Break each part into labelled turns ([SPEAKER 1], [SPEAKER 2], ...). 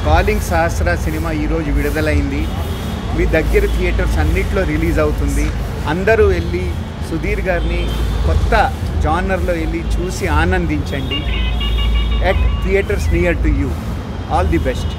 [SPEAKER 1] Calling సహస్ర cinema ఈరోజు విడుదలైంది మీ దగ్గర థియేటర్స్ అన్నిట్లో రిలీజ్ అవుతుంది అందరూ వెళ్ళి సుధీర్ గారిని కొత్త జానర్లో వెళ్ళి చూసి ఆనందించండి at theatres near to you all the best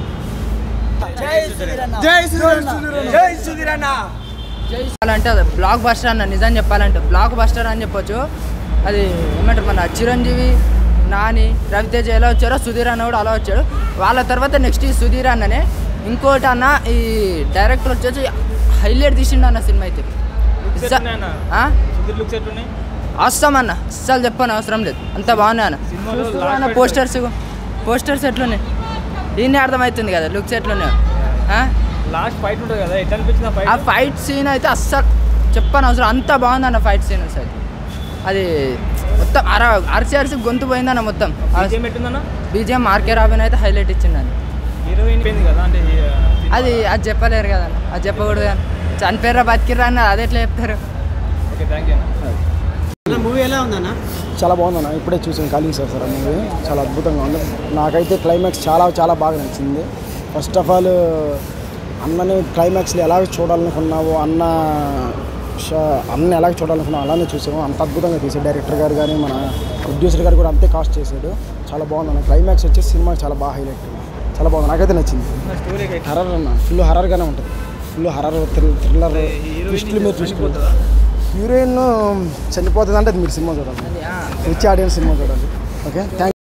[SPEAKER 2] చెప్పాలంటే అది బ్లాక్ బస్టర్ అన్న నిజం చెప్పాలంటే బ్లాక్ బస్టర్ అని చెప్పొచ్చు అది ఏమంటారు మన చిరంజీవి నాని రవితేజ ఎలా వచ్చారో సుధీర్ అన్న కూడా అలా వచ్చాడు వాళ్ళ తర్వాత నెక్స్ట్ ఈ సుధీర్ అన్ననే ఇంకోటి అన్న ఈ డైరెక్టర్ వచ్చేసి హైలైట్ తీసిండు అన్న సినిమా అయితే ఇస్స- ఆ? అవసరం అన్న అస్సలు చెప్పని అవసరం లేదు అంత బాగున్నాయి అన్న చూస్తున్నా అన్న పోస్టర్స్ పోస్టర్స్ ఎట్లున్నాయి దీన్నే అర్థమవుతుంది కదా లుక్స్ ఎట్లున్నాయి ఆ?
[SPEAKER 3] లాస్ట్ ఫైట్ ఉంటుంది కదా ఎట్లా అనిపించింది ఆ
[SPEAKER 2] ఆ
[SPEAKER 3] ఫైట్
[SPEAKER 2] ఫైట్ సీన్ అయితే అస్సలు చెప్పని అవసరం అంత బాగుందన్న ఫైట్ సీన్ అసలు అది మొత్తం అర అరిసి అరిసి గొంతు పోయిందన్న మొత్తం
[SPEAKER 3] ఏం పెట్టిందన్న
[SPEAKER 2] బీజిఎం ఆర్కే రాబిన్ అయితే హైలైట్ ఇచ్చిందని
[SPEAKER 3] హీరోయిన్ పోయింది కదా అంటే
[SPEAKER 2] అది అది చెప్పలేరు కదన్న అది చెప్పకూడదు కానీ చనిపోయారా బతికిర్రా అన్న అది ఎట్లా చెప్తారు
[SPEAKER 3] ఓకే థ్యాంక్ యూ అన్న
[SPEAKER 4] మూవీ ఎలా ఉందన్న
[SPEAKER 5] చాలా బాగుందన్న ఇప్పుడే చూసాను కాలింగ్ సార్ సార్ మూవీ చాలా అద్భుతంగా ఉంది నాకైతే క్లైమాక్స్ చాలా చాలా బాగా నచ్చింది ఫస్ట్ ఆఫ్ ఆల్ అన్నని క్లైమాక్స్లో ఎలాగ చూడాలనుకున్నావో అన్న ష- అన్న ఎలాగ చూడాలనుకున్నావు అలానే చూసాము అంత అద్భుతంగా తీసాడు డైరెక్టర్ గారు కానీ మన ప్రొడ్యూసర్ గారు కూడా అంతే కాస్ట్ చేశాడు చాలా బాగుందన్న క్లైమాక్స్ వచ్చేసి సినిమా చాలా బాగా హైలైట్ చాలా బాగుంది నాకైతే నచ్చింది
[SPEAKER 3] స్టోరీ
[SPEAKER 5] హర్రర్ అన్న ఫుల్ హర్రర్గానే ఉంటుంది ఫుల్ హర్రర్ థ్రిల్లర్ ట్విస్టులు మీరు ట్విస్టులు హీరోయిన్ చనిపోతుంది అంటే అది మీరు సినిమా చూడాలి
[SPEAKER 2] అది, ఆ.
[SPEAKER 5] రిచ్ ఆడియన్స్ సినిమా చూడాలి ఓకే థ్యాంక్